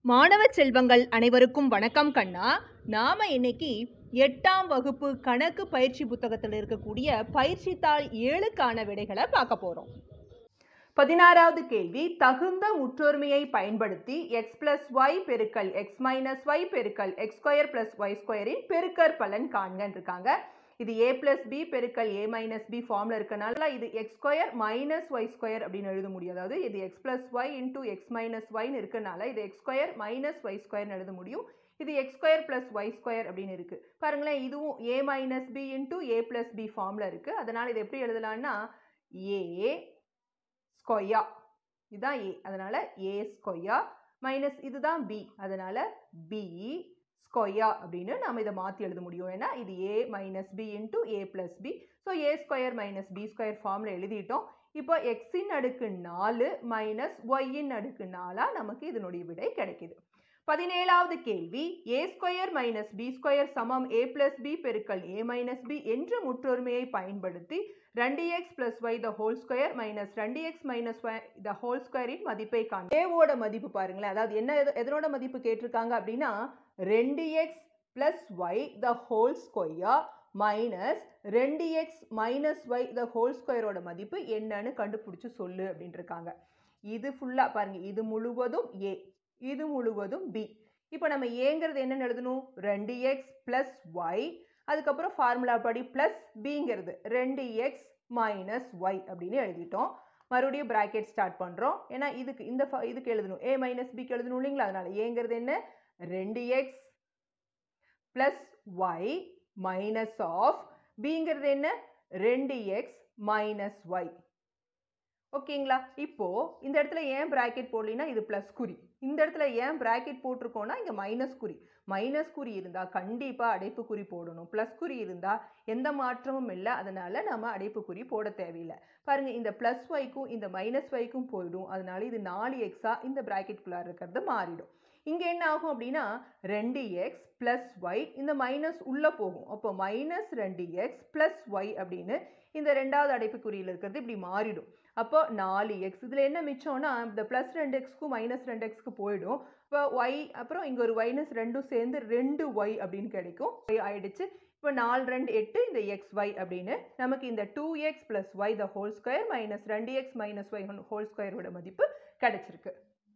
மாணவ செல்வங்கள் அனைவருக்கும் வணக்கம் கண்ணா நாம இன்னைக்கு எட்டாம் வகுப்பு கணக்கு பயிற்சி புத்தகத்தில் இருக்கக்கூடிய பயிற்சி தாள் ஏழுக்கான விடைகளை பார்க்க போறோம் பதினாறாவது கேள்வி தகுந்த முற்றொருமையை பயன்படுத்தி எக்ஸ் பிளஸ் ஒய் பெருக்கல் எக்ஸ் மைனஸ் ஒய் பெருக்கல் எக்ஸ் ஸ்கொயர் பிளஸ் ஒய் ஸ்கொயரின் பெருக்கற் பலன் காண்கன்னு இருக்காங்க இது ஏ பிளஸ் பி பெருக்கல் ஏ மைனஸ் பி ஃபார்ம்ல இருக்கனால இது x square minus y square அப்படின்னு எழுத முடியும் அதாவது இது x plus y into x minus ஒய்னு இருக்கனால இது எக்ஸ் ஸ்கொயர் மைனஸ் ஒய் ஸ்கொயர்னு எழுத முடியும் இது x square plus y square அப்படின்னு இருக்கு பாருங்களேன் இதுவும் A minus B into A plus B ஃபார்ம்ல இருக்கு அதனால இது எப்படி எழுதலாம்னா ஏ ஸ்கொயா இதுதான் ஏ அதனால ஏ ஸ்கொயா மைனஸ் இதுதான் பி அதனால பி ஸ்கொயா அப்படின்னு நம்ம இதை மாற்றி எழுத முடியும் ஏன்னா இது A minus B into A plus B so A square minus B square ஃபார்மில் எழுதிட்டோம் இப்போ எக்ஸின் அடுக்கு நாலு மைனஸ் ஒய்யின் அடுக்கு நாலாக நமக்கு இதனுடைய விடை கிடைக்குது பதினேழாவது கேள்வி A square minus B square சமம் ஏ பிளஸ் பி பெருக்கல் ஏ மைனஸ் பி என்ற முற்றொருமையை பயன்படுத்தி ரெண்டு x plus y the whole square minus ரெண்டு x minus y the whole ஸ்கொயரின் மதிப்பை காண ஏவோட மதிப்பு பாருங்களேன் அதாவது என்ன எது- எதனோட மதிப்பு கேட்டிருக்காங்க அப்படின்னா ரெண்டு x plus y the whole square minus ரெண்டு x minus y the whole ஸ்கொயரோட மதிப்பு என்னன்னு கண்டுபிடிச்சு சொல்லு அப்படின்ட்டு இருக்காங்க இது ஃபுல்லாக பாருங்க இது முழுவதும் ஏ இது முழுவதும் பி இப்போ நம்ம ஏங்கிறது என்னன்னு எழுதணும் ரெண்டு எக்ஸ் ப்ளஸ் ஒய் அதுக்கப்புறம் ஃபார்முலா படி ப்ளஸ் பிங்கிறது ரெண்டு எக்ஸ் மைனஸ் ஒய் அப்படின்னு எழுதிட்டோம் மறுபடியும் பிராக்கெட் ஸ்டார்ட் பண்ணுறோம் ஏன்னா இதுக்கு இந்த fa- இதுக்கு எழுதணும் ஏ மைனஸ் பிக்கு எழுதணும் இல்லைங்களா அதனால ஏங்கிறது என்ன ரெண்டு x plus y minus of பிங்கிறது என்ன ரெண்டு எக்ஸ் மைனஸ் ஒய் ஓகேங்களா இப்போ இந்த இடத்துல ஏன் பிராக்கெட் போடலைன்னா இது ப்ளஸ் குறி இந்த இடத்துல ஏன் பிராக்கெட் போட்டிருக்கோம்னா இங்கே மைனஸ் குறி மைனஸ் குறி இருந்தால் கண்டிப்பாக அடைப்பு குறி போடணும் ப்ளஸ் குறி இருந்தால் எந்த மாற்றமும் இல்லை அதனால நம்ம அடைப்பு குறி போட தேவையில்லை பாருங்க இந்த ப்ளஸ் ஒய்க்கும் இந்த மைனஸ் ஒய்க்கும் போயிடும் அதனால இது நாலு எக்ஸா இந்த பிராக்கெட்குள்ளார இருக்கிறது மாறிடும் இங்கே என்ன ஆகும் அப்படின்னா ரெண்டு எக்ஸ் ப்ளஸ் ஒய் இந்த மைனஸ் உள்ளே போகும் அப்போ மைனஸ் ரெண்டு எக்ஸ் ப்ளஸ் ஒய் அப்படின்னு இந்த ரெண்டாவது அடைப்புக்குறியில் இருக்கிறது இப்படி மாறிடும் அப்போ நாலு எக்ஸ் இதில் என்ன மிச்சம்னா இந்த ப்ளஸ் ரெண்டு எக்ஸ்க்கும் மைனஸ் ரெண்டு எக்ஸ்க்கு போயிடும் இப்போ ஒய் அப்புறம் இங்கே ஒரு மைனஸ் ரெண்டும் சேர்ந்து ரெண்டு ஒய் அப்படின்னு கிடைக்கும் Y ஆயிடுச்சு இப்போ நாலு ரெண்டு எட்டு இந்த எக்ஸ் ஒய் அப்படின்னு நமக்கு இந்த two x plus y the whole square minus ரெண்டு எக்ஸ் மைனஸ் ஒய் ஹோல் ஸ்கொயரோட மதிப்பு கிடைச்சிருக்கு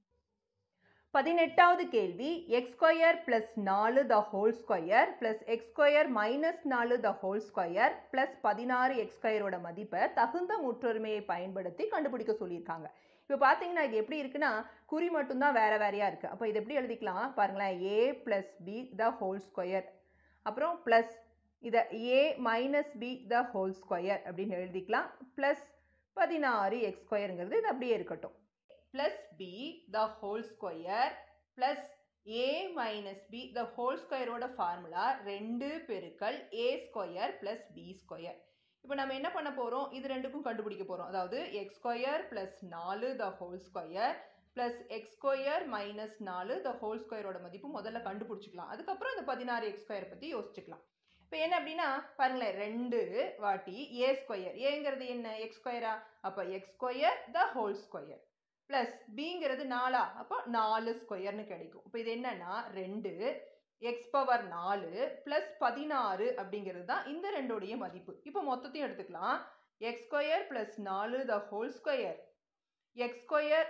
பதினெட்டாவது கேள்வி எக்ஸ் ஸ்கொயர் பிளஸ் நாலு the whole square plus x square minus நாலு த ஹோல் ஸ்கொயர் பிளஸ் பதினாறு எக்ஸ் ஸ்கொயரோட மதிப்பை தகுந்த முற்றொருமையை பயன்படுத்தி கண்டுபிடிக்க சொல்லியிருக்காங்க இப்போ பார்த்தீங்கன்னா இது எப்படி இருக்குன்னா குறி மட்டும்தான் வேற வேறையா இருக்கு அப்போ இது எப்படி எழுதிக்கலாம் பாருங்களேன் A plus B the whole square அப்புறம் பிளஸ் இதை A minus B the whole square அப்படின்னு எழுதிக்கலாம் பிளஸ் பதினாறு எக்ஸ் ஸ்கொயருங்கிறது இது அப்படியே இருக்கட்டும் plus b the whole square plus a minus b the whole square ஓட ஃபார்முலா ரெண்டு பெருக்கல் a square plus b square இப்போ நம்ம என்ன பண்ண போகிறோம் இது ரெண்டுக்கும் கண்டுபிடிக்க போகிறோம் அதாவது எக்ஸ் ஸ்கொயர் ப்ளஸ் நாலு the whole square plus x square minus நாலு த ஹோல் ஸ்கொயரோட மதிப்பு முதல்ல கண்டுபிடிச்சிக்கலாம் அதுக்கப்புறம் இந்த பதினாறு எக்ஸ் ஸ்கொயர் பற்றி யோசிச்சுக்கலாம் இப்போ என்ன அப்படின்னா பாருங்களேன் ரெண்டு வாட்டி ஏ ஸ்கொயர் ஏங்கிறது என்ன எக்ஸ் ஸ்கொயரா அப்போ x square the whole square plus பிங்கிறது நாலா அப்போ நாலு ஸ்கொயர்னு கிடைக்கும் இப்போ இது என்னன்னா ரெண்டு எக்ஸ் பவர் நாலு ப்ளஸ் பதினாறு அப்படிங்கிறது தான் இந்த ரெண்டோடைய மதிப்பு இப்போ மொத்தத்தையும் எடுத்துக்கலாம் எக்ஸ் ஸ்கொயர் ப்ளஸ் நாலு the whole square x square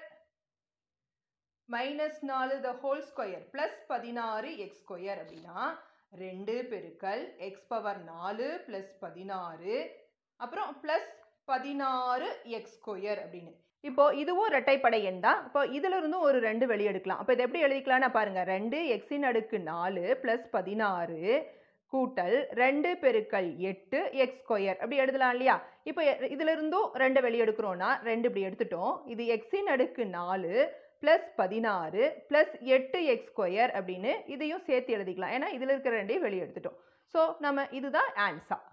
minus நாலு த ஹோல் ஸ்கொயர் ப்ளஸ் பதினாறு எக்ஸ் ஸ்கொயர் அப்படின்னா ரெண்டு பெருக்கல் எக்ஸ் பவர் நாலு ப்ளஸ் பதினாறு அப்புறம் ப்ளஸ் பதினாறு எக்ஸ் ஸ்கொயர் அப்படின்னு இப்போ இதுவும் இரட்டைப்படை எண் தான் இப்போ இதுல இருந்தும் ஒரு ரெண்டு வெளியே எடுக்கலாம் அப்போ இதை எப்படி எழுதிக்கலாம்னா பாருங்க ரெண்டு எக்ஸின் அடுக்கு நாலு ப்ளஸ் பதினாறு கூட்டல் ரெண்டு பெருக்கல் எட்டு எக்ஸ் ஸ்கொயர் அப்படி எழுதலாம் இல்லையா இப்போ எ- இதுல இருந்தும் ரெண்டு வெளியே எடுக்கிறோம்னா ரெண்டு இப்படி எடுத்துட்டோம் இது எக்ஸின் அடுக்கு நாலு ப்ளஸ் பதினாறு ப்ளஸ் எட்டு எக்ஸ் ஸ்கொயர் அப்படின்னு இதையும் சேர்த்து எழுதிக்கலாம் ஏன்னா இதில் இருக்கிற ரெண்டையும் வெளியே எடுத்துட்டோம் ஸோ நம்ம இதுதான் ஆன்சர்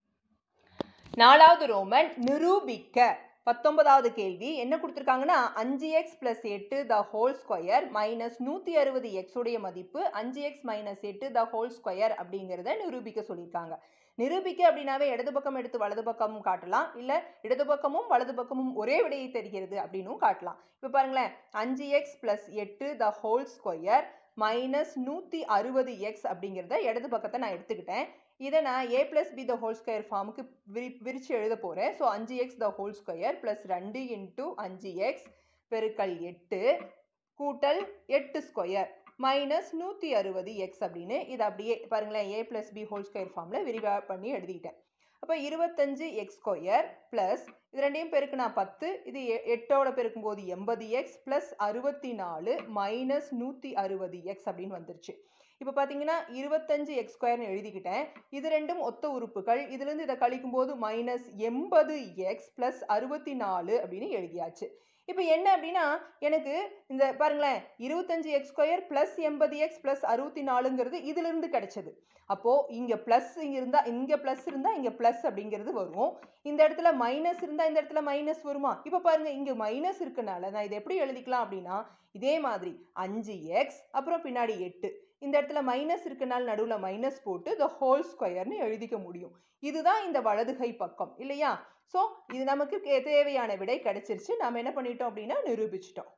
நாலாவது ரோமன் நிரூபிக்க பத்தொன்பதாவது கேள்வி என்ன கொடுத்துருக்காங்கன்னா அஞ்சு எக்ஸ் பிளஸ் எட்டு த ஹோல் ஸ்கொயர் மைனஸ் நூற்றி அறுபது எக்ஸுடைய மதிப்பு அஞ்சு எக்ஸ் மைனஸ் எட்டு த ஹோல் ஸ்கொயர் அப்படிங்கிறத நிரூபிக்க சொல்லியிருக்காங்க நிரூபிக்க அப்படின்னாவே இடது பக்கம் எடுத்து வலது பக்கமும் காட்டலாம் இல்லை இடது பக்கமும் வலது பக்கமும் ஒரே விடையை தருகிறது அப்படின்னும் காட்டலாம் இப்போ பாருங்களேன் அஞ்சு எக்ஸ் ப்ளஸ் எட்டு த ஹோல் ஸ்கொயர் மைனஸ் நூற்றி அறுபது எக்ஸ் அப்படிங்கிறத இடது பக்கத்தை நான் எடுத்துக்கிட்டேன் இதை நான் A plus B the whole square ஃபார்முக்கு விரி விரித்து எழுத போகிறேன் ஸோ அஞ்சு x the whole square plus ரெண்டு இன்ட்டு அஞ்சு எக்ஸ் பெருக்கல் எட்டு கூட்டல் எட்டு ஸ்கொயர் மைனஸ் நூற்றி அறுபது எக்ஸ் அப்படின்னு இது அப்படியே பாருங்களேன் A plus B whole square ஃபார்மில் விரிவாக பண்ணி எழுதிக்கிட்டேன் அப்போ இருபத்தஞ்சு எக்ஸ் ஸ்கொயர் ப்ளஸ் இது ரெண்டையும் பெருக்குனா பத்து இது எ- எட்டோட பெருக்கும்போது எண்பது எக்ஸ் ப்ளஸ் அறுபத்தி நாலு மைனஸ் நூற்றி அறுபது எக்ஸ் அப்படின்னு வந்துருச்சு இப்போ பார்த்தீங்கன்னா இருபத்தஞ்சு எக்ஸ் ஸ்கொயர்னு எழுதிக்கிட்டேன் இது ரெண்டும் ஒத்த உறுப்புகள் இதுலேருந்து இதை கழிக்கும்போது மைனஸ் எண்பது எக்ஸ் ப்ளஸ் அறுபத்தி நாலு அப்படின்னு எழுதியாச்சு இப்போ என்ன அப்படின்னா எனக்கு இந்த பாருங்களேன் இருபத்தஞ்சு எக்ஸ் ஸ்கொயர் ப்ளஸ் எண்பது எக்ஸ் ப்ளஸ் அறுபத்தி நாலுங்கிறது இதிலிருந்து கிடைச்சது அப்போது இங்கே ப்ளஸ் இங்கே இருந்தால் இங்கே ப்ளஸ் இருந்தால் இங்கே ப்ளஸ் அப்படிங்கிறது வரும் இந்த இடத்துல மைனஸ் இருந்தால் இந்த இடத்துல மைனஸ் வருமா இப்போ பாருங்க இங்கே மைனஸ் இருக்கனால நான் இதை எப்படி எழுதிக்கலாம் அப்படின்னா இதே மாதிரி அஞ்சு எக்ஸ் அப்புறம் பின்னாடி எட்டு இந்த இடத்துல மைனஸ் இருக்கனால நடுவில் மைனஸ் போட்டு த ஹோல் ஸ்கொயர்னு எழுதிக்க முடியும் இதுதான் இந்த வலதுகை பக்கம் இல்லையா ஸோ இது நமக்கு கே- தேவையான விடை கிடைச்சிருச்சு நாம என்ன பண்ணிட்டோம் அப்படின்னா நிரூபிச்சிட்டோம்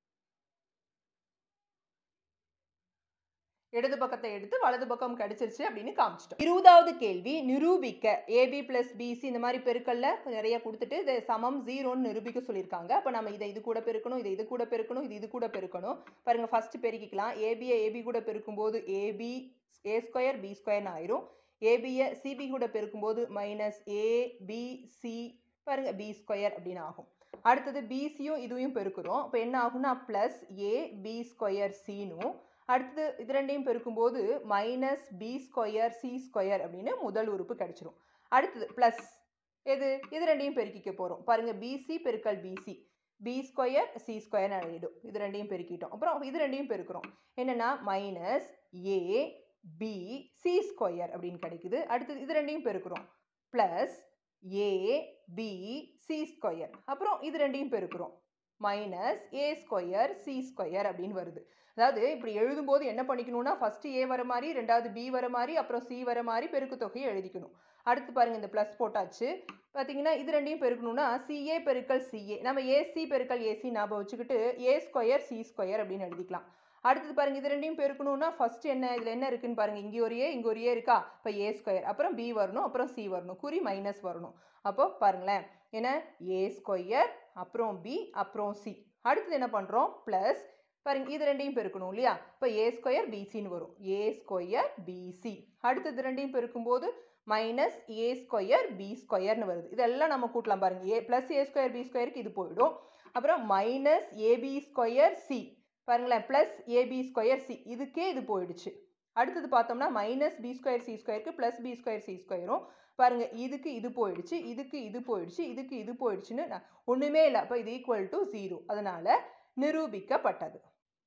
இடது பக்கத்தை எடுத்து வலது பக்கம் கிடைச்சிருச்சு அப்படின்னு காமிச்சிட்டோம் இருபதாவது கேள்வி நிரூபிக்க ஏபி பிளஸ் பிசி இந்த மாதிரி பெருக்கல்ல நிறைய கொடுத்துட்டு இதை சமம் ஜீரோன்னு நிரூபிக்க சொல்லியிருக்காங்க அப்போ நம்ம இதை இது கூட பெருக்கணும் இதை இது கூட பெருக்கணும் இது இது கூட பெருக்கணும் பாருங்க ஃபர்ஸ்ட் பெருக்கிக்கலாம் ஏபியை ஏபி கூட பெருக்கும்போது ஏபி ஏ ஸ்கொயர் பி ஸ்கொயர்னு ஆயிரும் ஏபியை சிபி கூட பெருக்கும்போது மைனஸ் ஏ பி சி பாருங்க பி ஸ்கொயர் அப்படின்னு ஆகும் அடுத்தது பிசியும் இதுவும் பெருக்குறோம் இப்போ என்ன ஆகும்னா ப்ளஸ் ஏ பி ஸ்கொயர் சினும் அடுத்தது இது ரெண்டையும் பெருக்கும்போது minus B square C square அப்படின்னு முதல் உறுப்பு கிடைச்சிரும் அடுத்தது ப்ளஸ் எது இது ரெண்டையும் பெருக்கிக்க போகிறோம் பாருங்க பிசி பெருக்கல் BC B square C square ஆகிடும் இது ரெண்டையும் பெருக்கிட்டோம் அப்புறம் இது ரெண்டையும் பெருக்கிறோம் என்னன்னா minus A B C square அப்படின்னு கிடைக்குது அடுத்தது இது ரெண்டையும் பெருக்கிறோம் plus A B C square அப்புறம் இது ரெண்டையும் பெருக்கிறோம் minus A square C square அப்படின்னு வருது அதாவது இப்படி எழுதும்போது என்ன பண்ணிக்கணும்னா ஃபர்ஸ்ட் ஏ வர மாதிரி ரெண்டாவது பி வர மாதிரி அப்புறம் சி வர மாதிரி பெருக்கு தொகையை எழுதிக்கணும் அடுத்து பாருங்க இந்த ப்ளஸ் போட்டாச்சு பார்த்தீங்கன்னா இது ரெண்டையும் பெருக்கணும்னா சிஏ பெருக்கல் சிஏ நம்ம ஏசி பெருக்கல் ஏசி ஞாபகம் வச்சுக்கிட்டு ஏ ஸ்கொயர் சி ஸ்கொயர் அப்படின்னு எழுதிக்கலாம் அடுத்தது பாருங்க இது ரெண்டையும் பெருக்கணும்னா ஃபர்ஸ்ட் என்ன இதில் என்ன இருக்குன்னு பாருங்க இங்கே ஒரு ஏ இங்கே ஒரு ஏ இருக்கா இப்போ ஏ ஸ்கொயர் அப்புறம் பி வரணும் அப்புறம் சி வரணும் குறி மைனஸ் வரணும் அப்போ பாருங்களேன் என்ன ஏ ஸ்கொயர் அப்புறம் பி அப்புறம் சி அடுத்தது என்ன பண்ணுறோம் ப்ளஸ் பாருங்க இது ரெண்டையும் பெருக்கணும் இல்லையா இப்போ ஏ ஸ்கொயர் பிசின்னு வரும் ஏ ஸ்கொயர் பிசி அடுத்தது ரெண்டையும் பெருக்கும்போது மைனஸ் ஏ ஸ்கொயர் பி ஸ்கொயர்னு வருது இதெல்லாம் நம்ம கூட்டலாம் பாருங்க A plus A square B ஸ்கொயருக்கு இது போயிடும் அப்புறம் மைனஸ் ஏபி ஸ்கொயர் சி பாருங்களேன் ப்ளஸ் ஏபி ஸ்கொயர் சி இதுக்கே இது போயிடுச்சு அடுத்தது பார்த்தோம்னா மைனஸ் பி ஸ்கொயர் சி ஸ்கொயருக்கு ப்ளஸ் பி ஸ்கொயர் சி ஸ்கொயரும் பாருங்க இதுக்கு இது போயிடுச்சு இதுக்கு இது போயிடுச்சு இதுக்கு இது போயிடுச்சுன்னு நான் ஒன்றுமே இல்லை அப்போ இது ஈக்குவல் டு ஜீரோ அதனால நிரூபிக்கப்பட்டது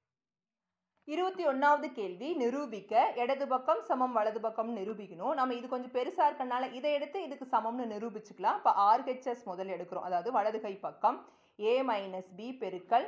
இருபத்தி ஒன்றாவது கேள்வி நிரூபிக்க இடது பக்கம் சமம் வலது பக்கம் நிரூபிக்கணும் நம்ம இது கொஞ்சம் பெருசாக இருக்கனால இதை எடுத்து இதுக்கு சமம்னு நிரூபிச்சுக்கலாம் இப்போ ஆர்ஹெச்எஸ் முதல்ல எடுக்கிறோம் அதாவது வலது கை பக்கம் ஏ மைனஸ் பி பெருக்கல்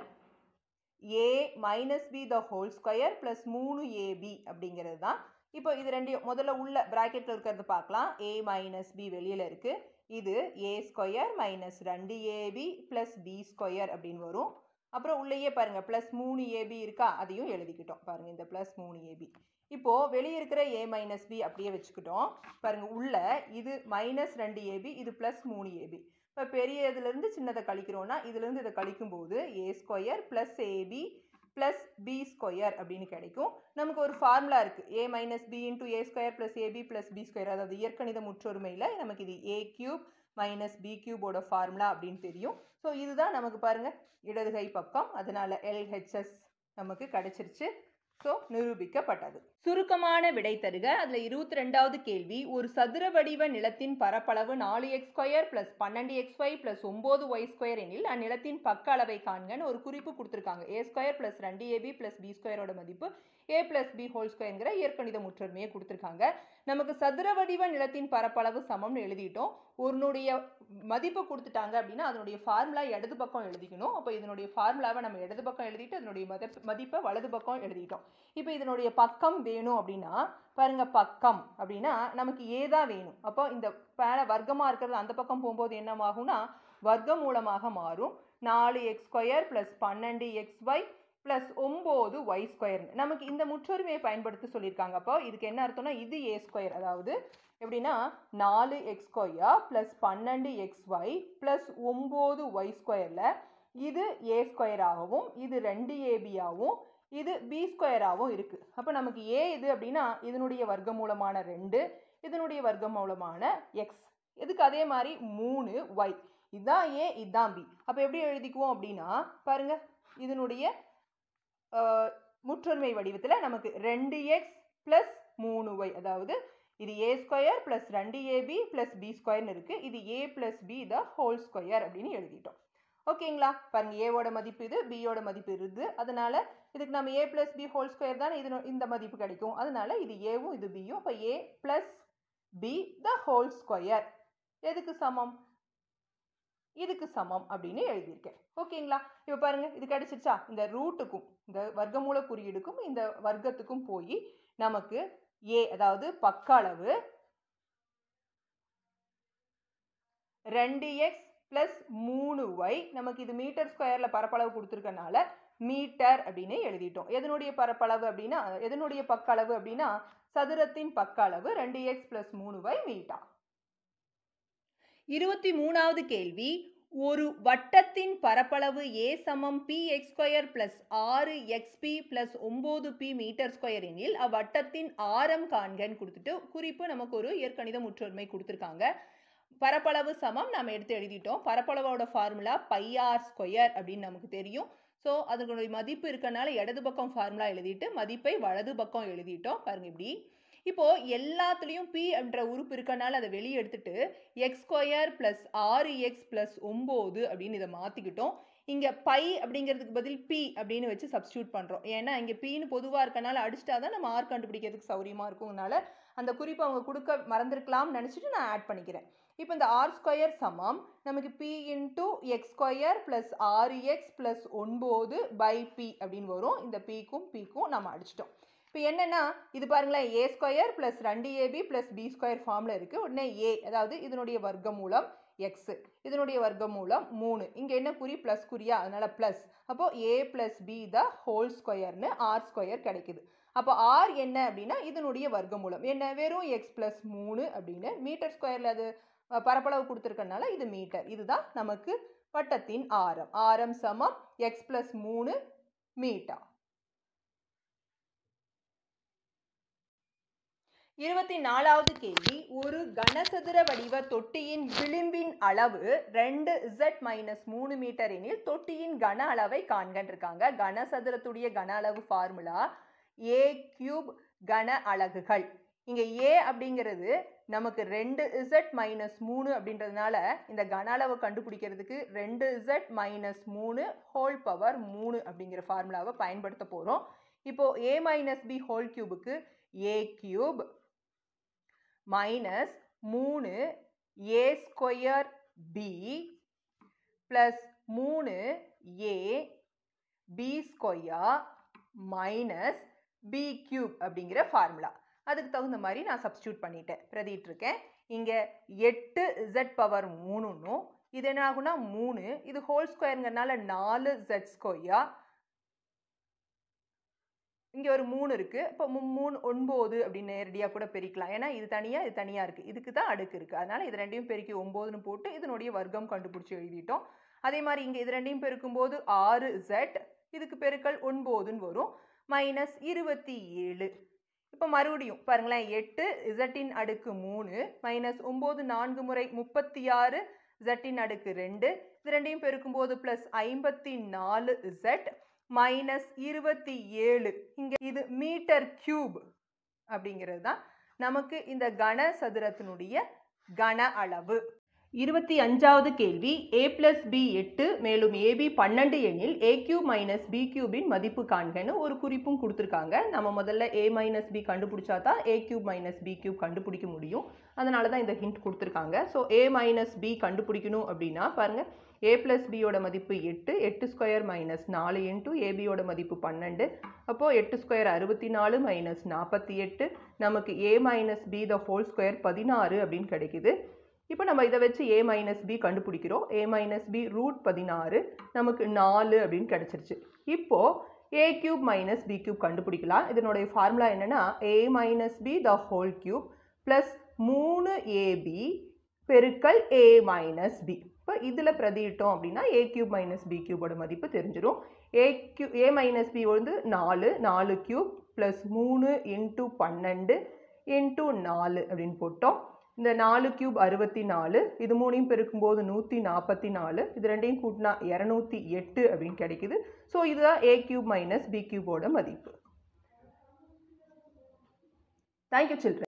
A minus B the whole square plus மூணு ஏபி அப்படிங்கிறது தான் இப்போ இது ரெண்டையும் முதல்ல உள்ள ப்ராக்கெட்டில் இருக்கிறது பார்க்கலாம் ஏ மைனஸ் பி வெளியில் இருக்குது இது ஏ ஸ்கொயர் மைனஸ் ரெண்டு ஏபி ப்ளஸ் பி ஸ்கொயர் அப்படின்னு வரும் அப்புறம் உள்ளேயே பாருங்கள் ப்ளஸ் மூணு ஏபி இருக்கா அதையும் எழுதிக்கிட்டோம் பாருங்கள் இந்த ப்ளஸ் மூணு ஏபி இப்போது வெளியே இருக்கிற ஏ மைனஸ் பி அப்படியே வச்சுக்கிட்டோம் பாருங்கள் உள்ள இது மைனஸ் ரெண்டு ஏபி இது ப்ளஸ் மூணு ஏபி இப்போ பெரிய இதுலேருந்து சின்னதை கழிக்கிறோன்னா இதுலேருந்து இதை கழிக்கும்போது A square plus AB plus B square அப்படின்னு கிடைக்கும் நமக்கு ஒரு ஃபார்முலா இருக்குது A minus B into A square plus AB plus B square அதாவது இயற்கணித முற்றொருமையில் நமக்கு இது ஏ கியூப் மைனஸ் பி கியூபோட ஃபார்முலா அப்படின்னு தெரியும் ஸோ இதுதான் நமக்கு பாருங்கள் இடது கை பக்கம் அதனால எல்ஹெச்எஸ் நமக்கு கிடைச்சிருச்சு ஸோ நிரூபிக்கப்பட்டது சுருக்கமான விடை தருக அதில் இருபத்தி ரெண்டாவது கேள்வி ஒரு சதுர வடிவ நிலத்தின் பரப்பளவு நாலு எக்ஸ் ஸ்கொயர் ப்ளஸ் பன்னெண்டு எக்ஸ் ஒய் ப்ளஸ் ஒம்பது ஒய் ஸ்கொயர் எனில் அந்நிலத்தின் பக்க அளவை காண்கன்னு ஒரு குறிப்பு கொடுத்துருக்காங்க ஏ ஸ்கொயர் ப்ளஸ் ரெண்டு ஏபி ப்ளஸ் பி ஸ்கொயரோட மதிப்பு ஏ ப்ளஸ் பி ஹோல் ஸ்கொயருங்கிற இயற்கணித முற்றொருமையை கொடுத்துருக்காங்க நமக்கு சதுர வடிவ நிலத்தின் பரப்பளவு சமம்னு எழுதிட்டோம் ஒருனுடைய மதிப்பை கொடுத்துட்டாங்க அப்படின்னா அதனுடைய ஃபார்முலா இடது பக்கம் எழுதிக்கணும் அப்போ இதனுடைய ஃபார்முலாவை நம்ம இடது பக்கம் எழுதிட்டு அதனுடைய மதிப்பு மதிப்பை வலது பக்கம் எழுதிட்டோம் இப்போ இதனுடைய பக்கம் வேணும் அப்படின்னா பாருங்க பக்கம் அப்படின்னா நமக்கு ஏ தான் வேணும் அப்போ இந்த மேலே வர்க்கமாக இருக்கிறது அந்த பக்கம் போகும்போது என்னமாகும்னா வர்க்க மூலமாக மாறும் நாலு எக்ஸ் ஸ்கொயர் ப்ளஸ் பன்னெண்டு எக்ஸ் ஒய் ப்ளஸ் ஒம்பது ஒய் ஸ்கொயர் நமக்கு இந்த முற்றொருமையை பயன்படுத்தி சொல்லியிருக்காங்க அப்போ இதுக்கு என்ன அர்த்தம்னா இது ஏ ஸ்கொயர் அதாவது எப்படின்னா நாலு எக்ஸ் ஸ்கொயர் ப்ளஸ் பன்னெண்டு எக்ஸ் ஒய் ப்ளஸ் ஒம்பது ஒய் ஸ்கொயரில் இது ஏ ஸ்கொயராகவும் இது ரெண்டு ஏபியாகவும் இது பி ஸ்கொயராகவும் இருக்குது அப்போ நமக்கு ஏ இது அப்படின்னா இதனுடைய வர்க்கமூலமான ரெண்டு இதனுடைய வர்க்கமூலமான எக்ஸ் இதுக்கு அதே மாதிரி மூணு ஒய் இதுதான் ஏ இதுதான் பி அப்போ எப்படி எழுதிக்குவோம் அப்படின்னா பாருங்க இதனுடைய ஆஹ், முற்றொருமை வடிவத்தில் நமக்கு ரெண்டு எக்ஸ் ப்ளஸ் மூணு ஒய் அதாவது இது ஏ ஸ்கொயர் ப்ளஸ் ரெண்டு ஏபி ப்ளஸ் பி ஸ்கொயர்னு இருக்குது இது A plus B the whole square அப்படின்னு எழுதிட்டோம் ஓகேங்களா பாருங்க ஏவோட மதிப்பு இது பியோட மதிப்பு இது அதனால இதுக்கு நம்ம A plus B whole square தானே இது இந்த மதிப்பு கிடைக்கும் அதனால இது ஏவும் இது பியும் அப்போ A plus B the whole square எதுக்கு சமம் இதுக்கு சமம் அப்படின்னு எழுதியிருக்கேன் ஓகேங்களா இப்போ பாருங்க இது கிடைச்சிருச்சா இந்த ரூட்டுக்கும் இந்த வர்க்கமூல குறியீடுக்கும் இந்த வர்க்கத்துக்கும் போய் நமக்கு ஏ அதாவது பக்க அளவு ரெண்டு எக்ஸ் ப்ளஸ் மூணு ஒய் நமக்கு இது மீட்டர் ஸ்கொயரில் பரப்பளவு கொடுத்துருக்கனால மீட்டர் அப்படின்னு எழுதிட்டோம் எதனுடைய பரப்பளவு அப்படின்னா எதனுடைய பக்க அளவு அப்படின்னா சதுரத்தின் பக்க அளவு ரெண்டு எக்ஸ் ப்ளஸ் மூணு ஒய் மீட்டா இருபத்தி மூணாவது கேள்வி ஒரு வட்டத்தின் பரப்பளவு ஏ சமம் பி எக்ஸ் ஸ்கொயர் பிளஸ் ஆறு எக்ஸ்பி பிளஸ் ஒம்பது பி மீட்டர் ஸ்கொயர் எனில் அவ்வட்டத்தின் ஆரம் காண்கன்னு கொடுத்துட்டு குறிப்பு நமக்கு ஒரு இயற்கணித முற்றொருமை கொடுத்துருக்காங்க பரப்பளவு சமம் நம்ம எடுத்து எழுதிட்டோம் பரப்பளவோட ஃபார்முலா பை ஆர் ஸ்கொயர் அப்படின்னு நமக்கு தெரியும் ஸோ அதனுடைய மதிப்பு இருக்கனால இடது பக்கம் ஃபார்முலா எழுதிட்டு மதிப்பை வலது பக்கம் எழுதிட்டோம் பாருங்க இப்படி இப்போ எல்லாத்துலேயும் பி என்ற உறுப்பு இருக்கனால அதை வெளியே எடுத்துட்டு எக்ஸ் ஸ்கொயர் ப்ளஸ் ஆறு எக்ஸ் ப்ளஸ் ஒம்பது அப்படின்னு இதை மாற்றிக்கிட்டோம் இங்கே பை அப்படிங்கிறதுக்கு பதில் பி அப்படின்னு வச்சு சப்ஸ்டியூட் பண்ணுறோம் ஏன்னா இங்கே பின்னு பொதுவாக இருக்கனால அடிச்சிட்டா தான் நம்ம ஆர் கண்டுபிடிக்கிறதுக்கு சௌரியமாக இருக்கும்னால அந்த குறிப்பை அவங்க கொடுக்க மறந்துருக்கலாம்னு நினச்சிட்டு நான் ஆட் பண்ணிக்கிறேன் இப்போ இந்த ஆர் ஸ்கொயர் சமம் நமக்கு B into x square plus ஆறு எக்ஸ் ப்ளஸ் ஒன்பது பை பி அப்படின்னு வரும் இந்த பிக்கும் பிக்கும் நம்ம அடிச்சிட்டோம் இப்போ என்னென்னா இது பாருங்களேன் ஏ ஸ்கொயர் ப்ளஸ் ரெண்டு ஏபி ப்ளஸ் பி ஸ்கொயர் ஃபார்மில் இருக்குது உடனே ஏ அதாவது இதனுடைய வர்க்கமூலம் எக்ஸு இதனுடைய வர்க்கமூலம் மூணு இங்கே என்ன குறி ப்ளஸ் குறியா அதனால் ப்ளஸ் அப்போது A plus B the whole ஸ்கொயர்னு ஆர் ஸ்கொயர் கிடைக்குது அப்போ ஆர் என்ன அப்படின்னா இதனுடைய வர்க்கமூலம் என்ன வெறும் எக்ஸ் ப்ளஸ் மூணு அப்படின்னு மீட்டர் ஸ்கொயரில் அது அஹ், பரப்பளவு கொடுத்துருக்கனால இது மீட்டர் இதுதான் நமக்கு வட்டத்தின் ஆரம் ஆரம் சமம் எக்ஸ் ப்ளஸ் மூணு மீட்டா இருபத்தி நாலாவது கேள்வி ஒரு கனசதுர வடிவ தொட்டியின் விளிம்பின் அளவு ரெண்டு இசட் மைனஸ் மூணு மீட்டர் எனில் தொட்டியின் கன அளவை காண்கன்னு இருக்காங்க கனசதுரத்துடைய கன அளவு ஃபார்முலா ஏ கியூப் கன அலகுகள் இங்கே ஏ அப்படிங்கிறது நமக்கு ரெண்டு இசட் மைனஸ் மூணு அப்படின்றதுனால இந்த கன அளவை கண்டுபிடிக்கிறதுக்கு ரெண்டு இசட் மைனஸ் மூணு ஹோல் பவர் மூணு அப்படிங்கிற ஃபார்முலாவை பயன்படுத்த போகிறோம் இப்போ ஏ மைனஸ் பி ஹோல் கியூபுக்கு ஏ கியூப் மைனஸ் மூணு ஏ ஸ்கொயர் பி ப்ளஸ் மூணு A B square minus B cube அப்படிங்கிற ஃபார்முலா அதுக்கு தகுந்த மாதிரி நான் சப்ஸ்டியூட் பண்ணிட்டேன் பிரதிட்டு இருக்கேன் இங்கே எட்டு இசட் பவர் மூணுன்னும் இது என்ன ஆகும்னா மூணு இது ஹோல் ஸ்கொயருங்கிறனால நாலு ஜெட் ஸ்கொயர் இங்கே ஒரு மூணு இருக்குது இப்போ மூணு ஒன்பது அப்படின்னு நேரடியாக கூட பெருக்கலாம் ஏன்னா இது தனியாக இது தனியாக இருக்குது இதுக்கு தான் அடுக்கு இருக்குது அதனால் இது ரெண்டையும் பெருக்கி ஒம்போதுன்னு போட்டு இதனுடைய வர்க்கம் கண்டுபிடிச்சி எழுதிட்டோம் அதே மாதிரி இங்கே இது ரெண்டையும் பெருக்கும்போது ஆறு ஜெட் இதுக்கு பெருக்கல் ஒன்பதுன்னு வரும் மைனஸ் இருபத்தி ஏழு இப்போ மறுபடியும் பாருங்களேன் எட்டு இசட்டின் அடுக்கு மூணு மைனஸ் ஒம்பது நான்கு முறை முப்பத்தி ஆறு இசட்டின் அடுக்கு ரெண்டு இது ரெண்டையும் பெருக்கும்போது ப்ளஸ் ஐம்பத்தி நாலு இசட் மைனஸ் இருபத்தி ஏழு இங்கே இது மீட்டர் கியூப் அப்படிங்கிறது தான் நமக்கு இந்த கன சதுரத்தினுடைய கன அளவு இருபத்தி அஞ்சாவது கேள்வி ஏ பிளஸ் பி எட்டு மேலும் ஏபி பன்னெண்டு எண்ணில் ஏ கியூப் மைனஸ் பி கியூபின் மதிப்பு காண்கன்னு ஒரு குறிப்பும் கொடுத்துருக்காங்க நம்ம முதல்ல ஏ மைனஸ் பி கண்டுபிடிச்சா தான் A cube minus B cube கண்டுபிடிக்க முடியும் அதனால தான் இந்த ஹிண்ட் கொடுத்துருக்காங்க ஸோ ஏ மைனஸ் பி கண்டுபிடிக்கணும் அப்படின்னா பாருங்க ஏ பிளஸ் பியோட மதிப்பு எட்டு எட்டு ஸ்கொயர் மைனஸ் நாலு இன்ட்டு ஏபியோட மதிப்பு பன்னெண்டு அப்போது எட்டு ஸ்கொயர் அறுபத்தி நாலு மைனஸ் நாற்பத்தி எட்டு நமக்கு A minus B the whole square பதினாறு அப்படின்னு கிடைக்குது இப்போ நம்ம இதை வச்சு ஏ மைனஸ் பி கண்டுபிடிக்கிறோம் ஏ மைனஸ் பி ரூட் பதினாறு நமக்கு நாலு அப்படின்னு கிடச்சிருச்சு இப்போது A cube minus B cube கண்டுபிடிக்கலாம் இதனுடைய ஃபார்முலா என்னென்னா A minus B the whole cube plus மூணு ஏபி பெருக்கல் ஏ மைனஸ் பி இப்போ இதில் பிரதியிட்டோம் அப்படின்னா ஏ கியூப் மைனஸ் பி கியூபோட மதிப்பு தெரிஞ்சிடும் A cube A minus B வந்து நாலு நாலு கியூப் ப்ளஸ் மூணு இன்ட்டு பன்னெண்டு இன்ட்டு நாலு அப்படின்னு போட்டோம் இந்த நாலு கியூப் அறுபத்தி நாலு இது மூணையும் பெருக்கும்போது நூற்றி நாற்பத்தி நாலு இது ரெண்டையும் கூட்டினா இரநூத்தி எட்டு அப்படின்னு கிடைக்குது ஸோ இதுதான் ஏ கியூப் மைனஸ் பி கியூபோட மதிப்பு தேங்க்யூ சில்ட்ரன்